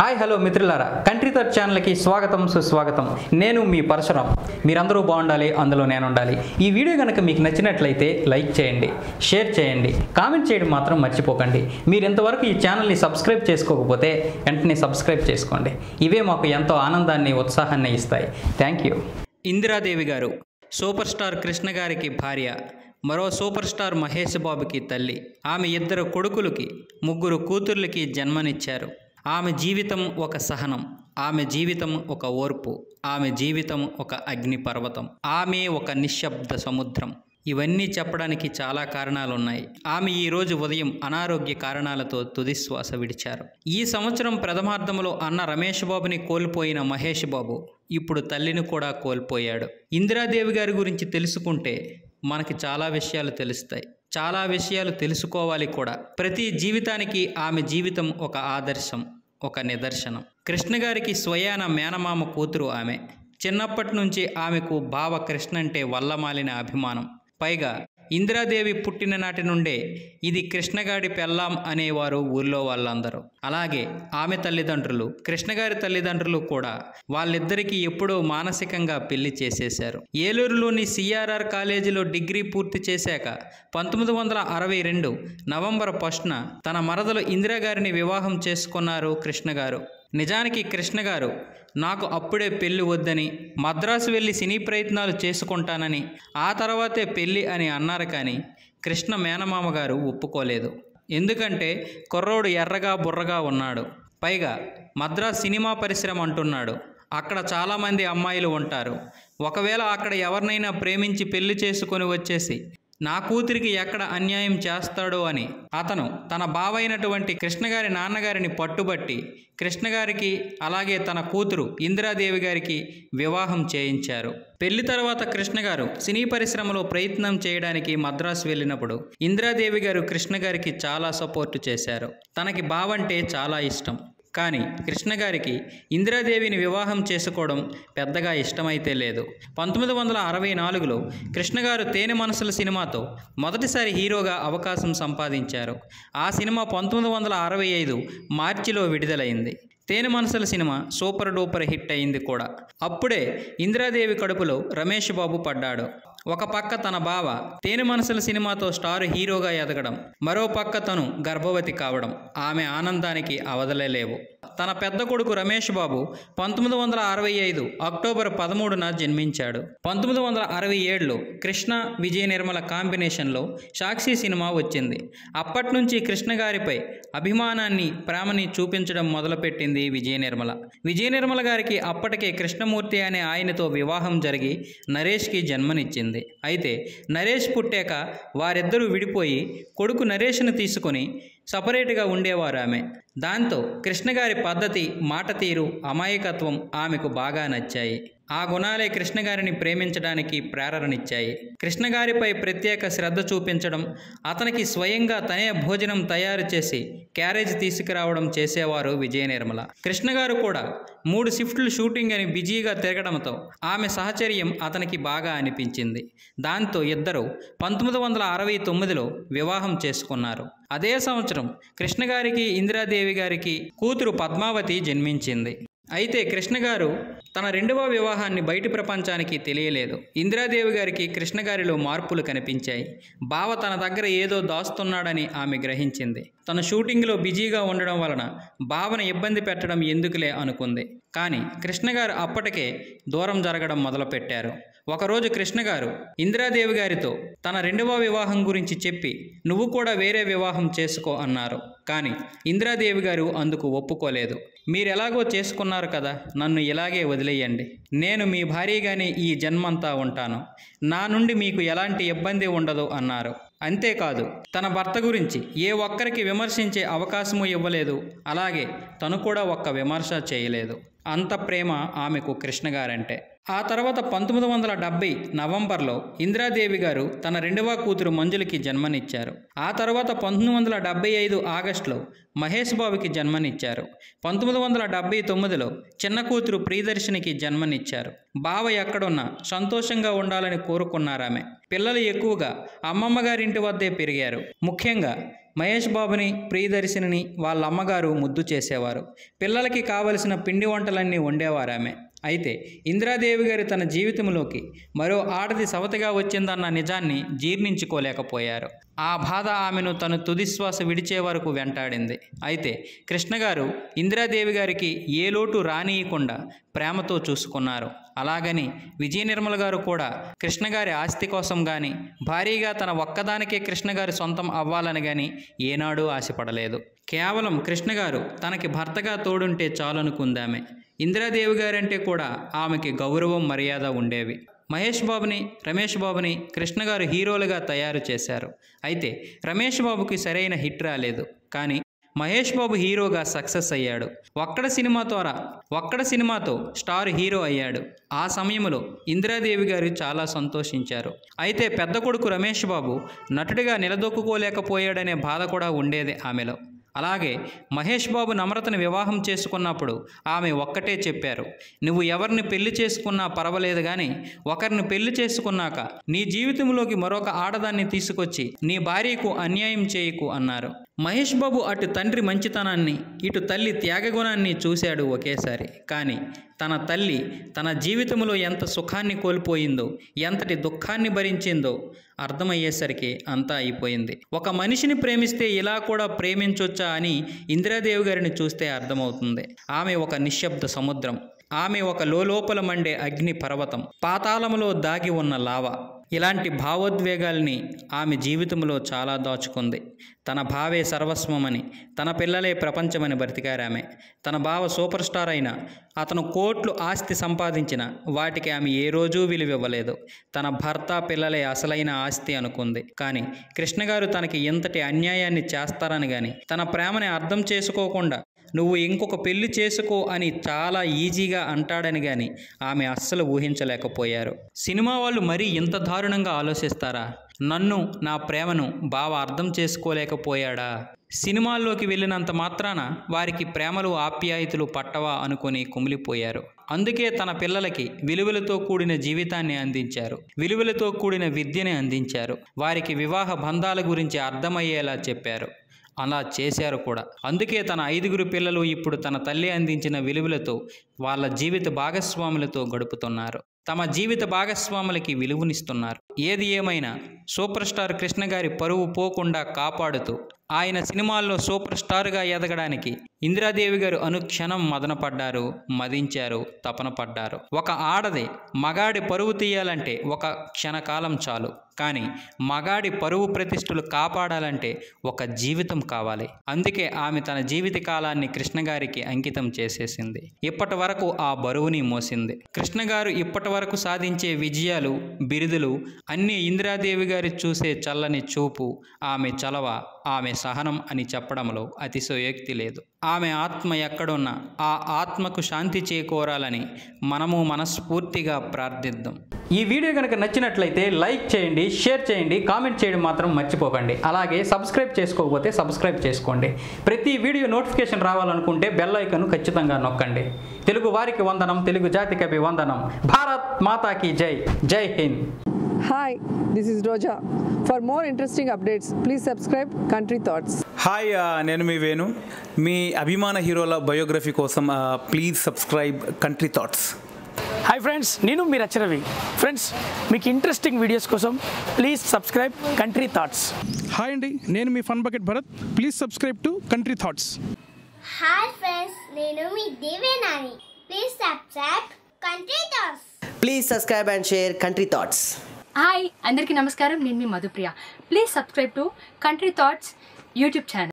Hi hello మిత్రులారా country థర్డ్ ఛానల్కి స్వాగతం సుస్వాగతం నేను మీ పరశురాం మీరందరూ బాగుండాలి అందులో నేను ఉండాలి ఈ వీడియో కనుక మీకు నచ్చినట్లయితే లైక్ చేయండి షేర్ చేయండి కామెంట్ చేయడం మాత్రం మర్చిపోకండి మీరు ఇంతవరకు ఈ ఛానల్ని సబ్స్క్రైబ్ చేసుకోకపోతే వెంటనే సబ్స్క్రైబ్ చేసుకోండి ఇవే మాకు ఎంతో ఆనందాన్ని ఉత్సాహాన్ని ఇస్తాయి థ్యాంక్ యూ ఇందిరాదేవి గారు సూపర్ స్టార్ కృష్ణ గారికి భార్య మరో సూపర్ స్టార్ మహేష్ బాబుకి తల్లి ఆమె ఇద్దరు కొడుకులకి ముగ్గురు కూతుర్లకి జన్మనిచ్చారు ఆమె జీవితం ఒక సహనం ఆమె జీవితం ఒక ఓర్పు ఆమె జీవితం ఒక అగ్నిపర్వతం ఆమె ఒక నిశ్శబ్ద సముద్రం ఇవన్నీ చెప్పడానికి చాలా కారణాలు ఉన్నాయి ఆమె ఈ రోజు ఉదయం అనారోగ్య కారణాలతో తుదిశ్వాస విడిచారు ఈ సంవత్సరం ప్రథమార్థంలో అన్న రమేష్ బాబుని కోల్పోయిన మహేష్ బాబు ఇప్పుడు తల్లిని కూడా కోల్పోయాడు ఇందిరాదేవి గారి గురించి తెలుసుకుంటే మనకి చాలా విషయాలు తెలుస్తాయి చాలా విషయాలు తెలుసుకోవాలి కూడా ప్రతి జీవితానికి ఆమె జీవితం ఒక ఆదర్శం ఒక నిదర్శనం కృష్ణ గారికి స్వయాన మేనమామ కూతురు ఆమె చిన్నప్పటి నుంచి ఆమెకు బావ కృష్ణ అంటే వల్లమాలిన అభిమానం పైగా ఇందిరాదేవి పుట్టిన నాటి నుండే ఇది కృష్ణగాడి పెళ్ళాం అనేవారు ఊళ్ళో వాళ్ళందరూ అలాగే ఆమె తల్లిదండ్రులు కృష్ణగారి తల్లిదండ్రులు కూడా వాళ్ళిద్దరికీ ఎప్పుడో మానసికంగా పెళ్లి చేసేశారు ఏలూరులోని సిఆర్ఆర్ కాలేజీలో డిగ్రీ పూర్తి చేశాక పంతొమ్మిది వందల అరవై రెండు నవంబర్ ఫస్ట్న తన మరదలు ఇందిరాగారిని వివాహం చేసుకున్నారు కృష్ణగారు నిజానికి కృష్ణ గారు నాకు అప్పుడే పెళ్లి వద్దని మద్రాసు వెళ్ళి సినీ ప్రయత్నాలు చేసుకుంటానని ఆ తర్వాతే పెళ్ళి అని అన్నారు కానీ కృష్ణ మేనమామ గారు ఒప్పుకోలేదు ఎందుకంటే కుర్రోడు ఎర్రగా బుర్రగా ఉన్నాడు పైగా మద్రాస్ సినిమా పరిశ్రమ అంటున్నాడు అక్కడ చాలామంది అమ్మాయిలు ఉంటారు ఒకవేళ అక్కడ ఎవరినైనా ప్రేమించి పెళ్లి చేసుకొని వచ్చేసి నా కూతురికి ఎక్కడ అన్యాయం చేస్తాడో అని అతను తన బావైనటువంటి కృష్ణగారి నాన్నగారిని పట్టుబట్టి కృష్ణగారికి అలాగే తన కూతురు ఇందిరాదేవి గారికి వివాహం చేయించారు పెళ్లి తర్వాత కృష్ణగారు సినీ పరిశ్రమలో ప్రయత్నం చేయడానికి మద్రాసు వెళ్ళినప్పుడు ఇందిరాదేవి గారు కృష్ణగారికి చాలా సపోర్టు చేశారు తనకి బావంటే చాలా ఇష్టం కానీ కృష్ణగారికి ఇందిరాదేవిని వివాహం చేసుకోవడం పెద్దగా ఇష్టమైతే లేదు పంతొమ్మిది వందల అరవై నాలుగులో కృష్ణగారు తేనె మనసుల సినిమాతో మొదటిసారి హీరోగా అవకాశం సంపాదించారు ఆ సినిమా పంతొమ్మిది వందల అరవై ఐదు మార్చిలో విడుదలైంది తేనె మనసుల సినిమా సూపర్ డూపర్ హిట్ అయింది కూడా అప్పుడే ఇందిరాదేవి కడుపులో రమేష్ బాబు పడ్డాడు ఒక పక్క తన బావ తేనె మనసుల సినిమాతో స్టార్ హీరోగా ఎదగడం మరో పక్క తను గర్భవతి కావడం ఆమె ఆనందానికి అవదలేలేవు తన పెద్ద కొడుకు రమేష్ బాబు పంతొమ్మిది వందల అరవై ఐదు అక్టోబర్ పదమూడున జన్మించాడు పంతొమ్మిది వందల అరవై ఏడులో కృష్ణ విజయ నిర్మల కాంబినేషన్లో సాక్షి సినిమా వచ్చింది అప్పటి నుంచి కృష్ణ గారిపై అభిమానాన్ని ప్రేమని చూపించడం మొదలుపెట్టింది విజయ నిర్మల విజయ నిర్మల గారికి అప్పటికే కృష్ణమూర్తి అనే ఆయనతో వివాహం జరిగి నరేష్కి జన్మనిచ్చింది అయితే నరేష్ పుట్టాక వారిద్దరూ విడిపోయి కొడుకు నరేష్ను తీసుకొని సపరేట్గా ఉండేవారు ఆమె దాంతో కృష్ణగారి పద్ధతి మాట తీరు అమాయకత్వం ఆమెకు బాగా నచ్చాయి ఆ గుణాలే కృష్ణగారిని ప్రేమించడానికి ప్రేరణనిచ్చాయి కృష్ణగారిపై ప్రత్యేక శ్రద్ధ చూపించడం అతనికి స్వయంగా తనే భోజనం తయారు చేసి క్యారేజ్ తీసుకురావడం చేసేవారు విజయ నిర్మల కృష్ణగారు కూడా మూడు షిఫ్ట్లు షూటింగ్ అని బిజీగా తిరగడంతో ఆమె సహచర్యం అతనికి బాగా అనిపించింది దాంతో ఇద్దరు పంతొమ్మిది వందల అరవై తొమ్మిదిలో వివాహం చేసుకున్నారు అదే సంవత్సరం కృష్ణగారికి ఇందిరాదేవి గారికి కూతురు పద్మావతి జన్మించింది అయితే కృష్ణగారు తన రెండవ వివాహాన్ని బయటి ప్రపంచానికి తెలియలేదు ఇందిరాదేవి గారికి కృష్ణగారిలో మార్పులు కనిపించాయి బావ తన దగ్గర ఏదో దాస్తున్నాడని ఆమె గ్రహించింది తన షూటింగ్లో బిజీగా ఉండడం వలన బావను ఇబ్బంది పెట్టడం ఎందుకులే అనుకుంది కానీ కృష్ణగారు అప్పటికే దూరం జరగడం మొదలుపెట్టారు ఒకరోజు కృష్ణగారు ఇందిరాదేవి గారితో తన రెండవ వివాహం గురించి చెప్పి నువ్వు కూడా వేరే వివాహం చేసుకో అన్నారు కానీ ఇందిరాదేవి గారు అందుకు ఒప్పుకోలేదు మీరెలాగో చేసుకున్నారు కదా నన్ను ఇలాగే వదిలేయండి నేను మీ భార్యగానే ఈ జన్మంతా ఉంటాను నా నుండి మీకు ఎలాంటి ఇబ్బంది ఉండదు అన్నారు అంతేకాదు తన భర్త గురించి ఏ ఒక్కరికి విమర్శించే అవకాశము ఇవ్వలేదు అలాగే తను కూడా ఒక్క విమర్శ చేయలేదు అంత ప్రేమ ఆమెకు కృష్ణగారంటే ఆ తర్వాత పంతొమ్మిది వందల డెబ్బై నవంబర్లో ఇందిరాదేవి గారు తన రెండవ కూతురు మంజులకి జన్మనిచ్చారు ఆ తర్వాత పంతొమ్మిది వందల డెబ్బై ఐదు ఆగస్టులో మహేష్ బాబుకి జన్మనిచ్చారు పంతొమ్మిది వందల డెబ్బై తొమ్మిదిలో చిన్న కూతురు ప్రియదర్శినికి జన్మనిచ్చారు బావ ఎక్కడున్నా సంతోషంగా ఉండాలని కోరుకున్నారామె పిల్లలు ఎక్కువగా అమ్మమ్మ గారింటి వద్దే పెరిగారు ముఖ్యంగా మహేష్ బాబుని ప్రియదర్శిని వాళ్ళ అమ్మగారు ముద్దు చేసేవారు పిల్లలకి కావలసిన పిండి వంటలన్నీ వండేవారు ఆమె అయితే ఇందిరాదేవి గారి తన జీవితంలోకి మరో ఆడది సవతిగా వచ్చిందన్న నిజాన్ని జీర్ణించుకోలేకపోయారు ఆ బాధ ఆమెను తను తుదిశ్వాస విడిచే వరకు వెంటాడింది అయితే కృష్ణగారు ఇందిరాదేవి గారికి ఏ లోటు రానియకుండా ప్రేమతో చూసుకున్నారు అలాగని విజయ నిర్మల గారు కూడా కృష్ణగారి ఆస్తి కోసం కానీ భారీగా తన ఒక్కదానికే కృష్ణగారి సొంతం అవ్వాలని కానీ ఏనాడూ ఆశపడలేదు కేవలం కృష్ణగారు తనకి భర్తగా తోడుంటే చాలనుకుందామె ఇందిరాదేవి గారంటే కూడా ఆమెకి గౌరవం మర్యాద ఉండేవి మహేష్ బాబుని రమేష్ బాబుని కృష్ణ గారు హీరోలుగా తయారు చేశారు అయితే రమేష్ బాబుకి సరైన హిట్ రాలేదు కానీ మహేష్ బాబు హీరోగా సక్సెస్ అయ్యాడు ఒక్కడ సినిమా ద్వారా ఒక్కడ సినిమాతో స్టార్ హీరో అయ్యాడు ఆ సమయంలో ఇందిరాదేవి గారు చాలా సంతోషించారు అయితే పెద్ద కొడుకు రమేష్ బాబు నటుడిగా నిలదొక్కుకోలేకపోయాడనే బాధ కూడా ఉండేది ఆమెలో అలాగే మహేష్ బాబు నమ్రతను వివాహం చేసుకున్నప్పుడు ఆమె ఒక్కటే చెప్పారు నువ్వు ఎవరిని పెళ్లి చేసుకున్నా పర్వాలేదు కానీ ఒకరిని పెళ్లి చేసుకున్నాక నీ జీవితంలోకి మరొక ఆడదాన్ని తీసుకొచ్చి నీ భార్యకు అన్యాయం చేయకు అన్నారు మహేష్ బాబు అటు తండ్రి మంచితనాన్ని ఇటు తల్లి త్యాగగుణాన్ని చూశాడు ఒకేసారి కానీ తన తల్లి తన జీవితంలో ఎంత సుఖాన్ని కోల్పోయిందో ఎంతటి దుఃఖాన్ని భరించిందో అర్థమయ్యేసరికి అంతా అయిపోయింది ఒక మనిషిని ప్రేమిస్తే ఇలా కూడా ప్రేమించొచ్చా అని ఇందిరాదేవి గారిని చూస్తే అర్థమవుతుంది ఆమె ఒక నిశ్శబ్ద సముద్రం ఆమె ఒక లోపల మండే అగ్ని పర్వతం పాతాళములో దాగి ఉన్న లావ ఇలాంటి భావోద్వేగాల్ని ఆమె జీవితంలో చాలా దాచుకుంది తన భావే సర్వస్వమని తన పిల్లలే ప్రపంచమని బ్రతికారామె తన బావ సూపర్ స్టార్ అయిన అతను కోట్లు ఆస్తి సంపాదించిన వాటికి ఆమె ఏ రోజూ విలువివ్వలేదు తన భర్త పిల్లలే అసలైన ఆస్తి అనుకుంది కానీ కృష్ణగారు తనకి ఎంతటి అన్యాయాన్ని చేస్తారని గాని తన ప్రేమని అర్థం చేసుకోకుండా నువ్వు ఇంకొక పెళ్లి చేసుకో అని చాలా ఈజీగా అంటాడని గాని ఆమె అస్సలు ఊహించలేకపోయారు సినిమా వాళ్ళు మరీ ఇంత దారుణంగా ఆలోచిస్తారా నన్ను నా ప్రేమను బావ అర్థం చేసుకోలేకపోయాడా సినిమాల్లోకి వెళ్ళినంత మాత్రాన వారికి ప్రేమలు ఆప్యాయతలు పట్టవా అనుకుని కుమిలిపోయారు అందుకే తన పిల్లలకి విలువలతో కూడిన జీవితాన్ని అందించారు విలువలతో కూడిన విద్యని అందించారు వారికి వివాహ బంధాల గురించి అర్థమయ్యేలా చెప్పారు అలా చేశారు కూడా అందుకే తన ఐదుగురు పిల్లలు ఇప్పుడు తన తల్లి అందించిన విలువలతో వాళ్ళ జీవిత భాగస్వాములతో గడుపుతున్నారు తమ జీవిత భాగస్వాములకి విలువనిస్తున్నారు ఏది ఏమైనా సూపర్ స్టార్ కృష్ణ గారి పరువు పోకుండా కాపాడుతూ ఆయన సినిమాల్లో సూపర్ స్టార్గా ఎదగడానికి ఇందిరాదేవి గారు అనుక్షణం మదనపడ్డారు మదించారు తపన పడ్డారు ఒక ఆడది మగాడి పరువు తీయాలంటే ఒక క్షణకాలం చాలు కానీ మగాడి పరువు ప్రతిష్టలు కాపాడాలంటే ఒక జీవితం కావాలి అందుకే ఆమె తన జీవిత కాలాన్ని కృష్ణగారికి అంకితం చేసేసింది ఇప్పటి వరకు ఆ బరువుని మోసింది కృష్ణగారు ఇప్పటి వరకు సాధించే విజయాలు బిరుదులు అన్నీ ఇందిరాదేవి గారి చూసే చల్లని చూపు ఆమె చలవ ఆమె సహనం అని చెప్పడంలో అతిశయోక్తి లేదు ఆమె ఆత్మ ఎక్కడున్నా ఆ ఆత్మకు శాంతి చేకూరాలని మనము మనస్ఫూర్తిగా ప్రార్థిద్దాం ఈ వీడియో కనుక నచ్చినట్లయితే లైక్ చేయండి షేర్ చేయండి కామెంట్ చేయడం మాత్రం మర్చిపోకండి అలాగే సబ్స్క్రైబ్ చేసుకోకపోతే సబ్స్క్రైబ్ చేసుకోండి ప్రతి వీడియో నోటిఫికేషన్ రావాలనుకుంటే బెల్ ఐకన్ ఖచ్చితంగా నొక్కండి తెలుగు వారికి వందనం తెలుగు జాతికి వందనం భారత్ మాతాకి జై జై Hind Hi, this is Roja. For more interesting updates, please subscribe Country Thoughts. Hi ఆ, నేను మీ వేణు మీ అభిమాన హీరోల బయోగ్రఫీ కోసం ఆ, please subscribe country thoughts hi friends నేను మీ రచరవి ఫ్రెండ్స్ మీకు ఇంట్రెస్టింగ్ వీడియోస్ కోసం please subscribe country thoughts hi అండి నేను మీ fun bucket Bharat please subscribe to country thoughts hi friends నేను మీ Devenani please subscribe country thoughts Please subscribe and share Country Thoughts. Hi అందరికీ నమస్కారం నేను మీ Madhupriya please subscribe to country thoughts YouTube channel